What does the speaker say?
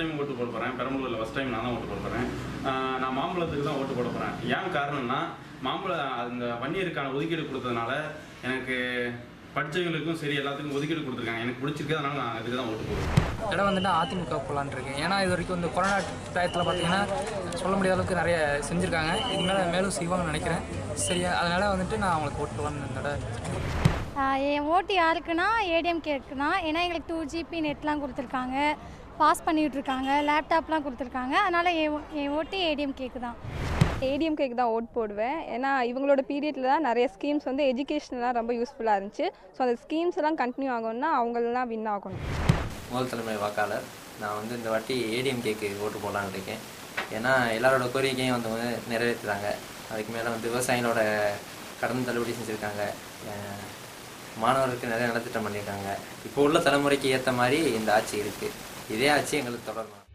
time ஓட்டு போட போகிறேன் பெரம்பலூரில் ஃபஸ்ட் டைம் நான் தான் ஓட்டு போட போகிறேன் நான் மாம்பழத்துக்கு தான் ஓட்டு போட போகிறேன் ஏன் காரணம்னா மாம்பழம் அந்த வன்னியருக்கான ஒதுக்கீடு கொடுத்ததுனால எனக்கு படித்தவங்களுக்கும் சரி எல்லாத்துக்கும் ஒதுக்கீடு கொடுத்துருக்காங்க எனக்கு பிடிச்சிருக்கு அதனால நான் இதுக்கு தான் ஓட்டு போடுவேன் இடம் வந்துட்டு அதிமுக போகலான்னு இருக்கேன் ஏன்னா இது வரைக்கும் இந்த கொரோனா டயத்தில் பார்த்தீங்கன்னா சொல்ல முடியாத அளவுக்கு நிறைய செஞ்சுருக்காங்க இது மேலே மேலும் செய்வாங்கன்னு நினைக்கிறேன் சரியா அதனால் வந்துட்டு நான் அவங்களுக்கு ஓட்டு போகலான்னு இந்த தடவை ஆஹ் என் ஓட்டு யாருக்குன்னா ஏடிஎம்கேக்கு தான் ஏன்னா எங்களுக்கு டூ ஜிபி நெட்லாம் கொடுத்துருக்காங்க பாஸ் பண்ணிகிட்டு இருக்காங்க லேப்டாப்லாம் கொடுத்துருக்காங்க அதனால் என் ஓ- என் ஓட்டு ஏடிஎம்கேக்கு தான் ஏடிஎம்கேக்கு தான் ஓட் போடுவேன் ஏன்னா இவங்களோட பீரியடில் தான் நிறைய ஸ்கீம்ஸ் வந்து எஜுகேஷனெலாம் ரொம்ப யூஸ்ஃபுல்லாக இருந்துச்சு ஸோ அந்த ஸ்கீம்ஸ் எல்லாம் கண்டினியூ ஆகணும்னா அவங்களெல்லாம் வின் ஆகணும் முதல் தலைமை வாக்காளர் நான் வந்து இந்த வாட்டி ஏடிஎம்கேக்கு ஓட்டு போடலான்னு இருக்கேன் ஏன்னா எல்லாரோட கோரிக்கையும் வந்து வந்து நிறைவேற்றுறாங்க அதுக்கு மேலே வந்து விவசாயிகளோட கடன் தள்ளுபடி செஞ்சுருக்காங்க அஹ் மாணவர்களுக்கு நிறைய நலத்திட்டம் பண்ணியிருக்காங்க இப்போ உள்ள தலைமுறைக்கு ஏற்ற மாதிரி இந்த ஆட்சி இருக்குது இதே ஆட்சி எங்களுக்கு தொடரணும்